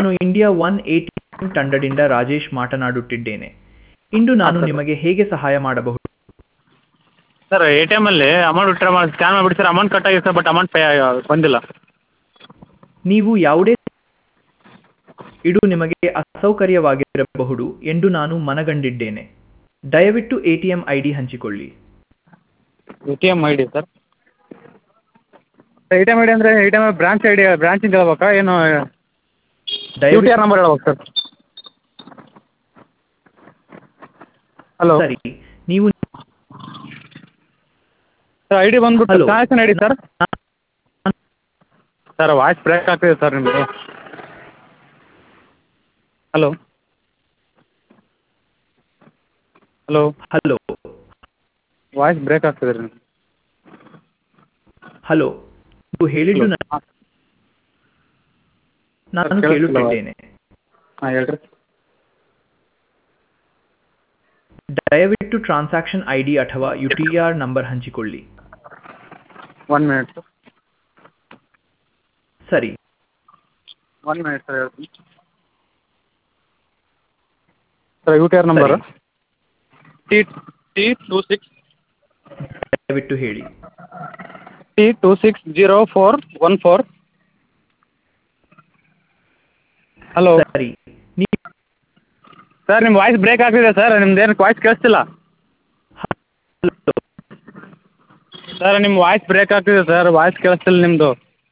ನಾನು India one eighty ತಂಡದಿಂದ ರಾಜೇಶ್ ಮಾತನಾಡುತ್ತಿದ್ದೇನೆ ಇಂದು ನಾನು ನಿಮಗೆ ಹೇಗೆ ಸಹಾಯ ಮಾಡಬಹುದು ಸರ್ ಎ ಟಿ ಎಮಲ್ಲಿ ಅಮೌಂಟ್ ವಿತ್ಡ್ರಾ ಮಾಡಿ ಸ್ಕ್ಯಾನ್ ಮಾಡಿಬಿಟ್ಟು ಸರ್ ಅಮೌಂಟ್ ಕಟ್ ಆಗಿದೆ ಸರ್ ಬಟ್ ಅಮೌಂಟ್ ಪೇ ಬಂದಿಲ್ಲ ನೀವು ಯಾವುದೇ ಇದು ನಿಮಗೆ ಅಸೌಕರ್ಯವಾಗಿರಬಹುದು ಎಂದು ನಾನು ಮನಗಂಡಿದ್ದೇನೆ ದಯವಿಟ್ಟು A T M I D ಹಂಚಿಕೊಳ್ಳಿ A T M I D sir A T M I D ಅಂದರೆ A T M branch I D ಬ್ರಾಂಚಿಂದ ಹೇಳ್ಬೇಕಾ ಏನು ಯು ಟಿ ದಯವಿಟ್ಟು ಆರ್ ನಂಬರ್ ಹೇಳ್ಬೇಕು ಸರ್ ಹಲೋ ಸರಿ ನೀವು ಸರ್ ಐ ಡಿ ಬಂದ್ಬಿಟ್ಟು Hello. Transaction I D sir sir voice break ಆಗ್ತಿದೆ ಸರ್ ನಿಮ್ಮದು hello hello hello voice break ಆಗ್ತಿದೆ ರೀ ಹಲೋ ನೀವು ಹೇಳಿದ್ದು ನ- ಹಾಂ ನಾನು ಕೇಳಿಸ್ತಿಲ್ಲ. ಕೇಳುತ್ತಿದ್ದೇನೆ ಹಾಂ ಹೇಳ್ರಿ ದಯವಿಟ್ಟು ಟ್ರಾನ್ಸಾಕ್ಷನ್ ಐ ಡಿ ಅಥವಾ ಯು ಟಿ ಆರ್ ನಂಬರ್ ಹಂಚಿಕೊಳ್ಳಿ ಒನ್ ಮಿನಿಟ್ ಸರ್ ಸರಿ ಒನ್ ಮಿನಿಟ್ ಸರ್ ಹೇಳ್ತೀನಿ sir U T R number ಸರಿ. ಟಿ ಟಿ ಟೂ ಸಿಕ್ಸ್ ದಯವಿಟ್ಟು ಹೇಳಿ T two six zero four one four hello ಸರಿ ನೀವು ಸರ್ ನಿಮ್ಮ ವಾಯ್ಸ್ ಬ್ರೇಕ್ ಆಗ್ತಿದೆ ಸರ್ ನಿಮ್ದು ಏನು ವಾಯ್ಸ್ ಕೇಳಿಸ್ತಿಲ್ಲ ಸರ್ ನಿಮ್ಮ ವಾಯ್ಸ್ ಬ್ರೇಕ್ ಆಗ್ತಿದೆ ಸರ್ ವಾಯ್ಸ್ ಕೇಳಿಸ್ತಿಲ್ಲ ನಿಮ್ಮದು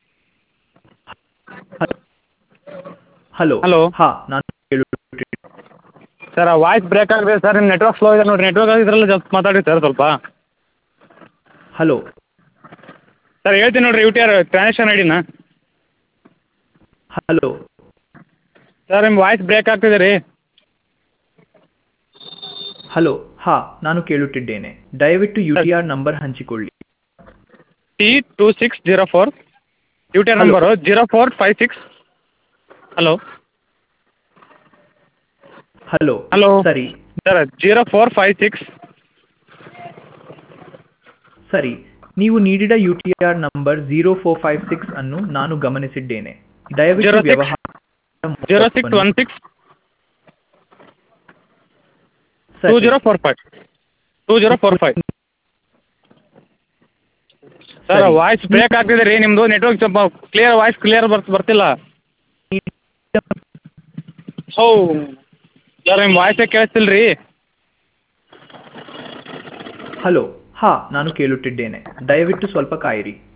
ಹಲೋ Hello. ಹಾ ನಾನು ಕೇಳುತ್ತಿದ್ದೇನೆ ಸರ್ ವಾಯ್ಸ್ ಬ್ರೇಕ್ ಆಗಿದೆ ಸರ್ ನಿಮ್ಮ ನೆಟ್ವರ್ಕ್ ಸ್ಲೋ ಇದೆ ನೋಡಿ ನೆಟ್ವರ್ಕ್ ಇದ್ರಲ್ಲಿ ಸ್ವಲ್ಪ ಮಾತಾಡಿ ಸರ್ ಸ್ವಲ್ಪ ಹಲೋ ಸರ್ ಹೇಳ್ತೀನಿ ನೋಡಿರಿ U T R transaction I ಡಿನ ಹಲೋ ಸರ್ ನಿಮ್ಮ ವಾಯ್ಸ್ ಬ್ರೇಕ್ ಆಗ್ತಿದೆ ರೀ ಹಲೋ ಹಾ ನಾನು ಕೇಳುತ್ತಿದ್ದೇನೆ ದಯವಿಟ್ಟು ಯು ಟಿ ಆರ್ ನಂಬರ್ ಹಂಚಿಕೊಳ್ಳಿ T two six zero four U T R Hello. Number zero four five six hello hello hello ಸರಿ sir zero four five six ಸರಿ ನೀವು ನೀಡಿದ U T R number zero four five six ಅನ್ನು ನಾನು ಗಮನಿಸಿದ್ದೇನೆ ದಯವಿಟ್ಟು 06 ವ್ಯವಹಾರ ಜೀರೋ ಸಿಕ್ಸ್ ಒನ್ ಸಿಕ್ಸ್ ಸರಿ. Two zero four five two zero four five sir ಸರಿ. ವಾಯ್ಸ್ ಬ್ರೇಕ್ ಆಗ್ತಿದೆ ರೀ ನಿಮ್ಮದು ನೆಟ್ವರ್ಕ್ ಸ್ವಲ್ಪ ಕ್ಲಿಯರ್ ವಾಯ್ಸ್ ಕ್ಲಿಯರ್ ಬರ್ತ ಬರ್ತಿಲ್ಲ ಹೌ ಸರ್ ನಿಮ್ಮ ವಾಯ್ಸೇ ಕೇಳಿಸ್ತಿಲ್ಲ ರೀ ಹಲೋ ಹಾ ನಾನು ಕೇಳುತ್ತಿದ್ದೇನೆ ದಯವಿಟ್ಟು ಸ್ವಲ್ಪ ಕಾಯಿರಿ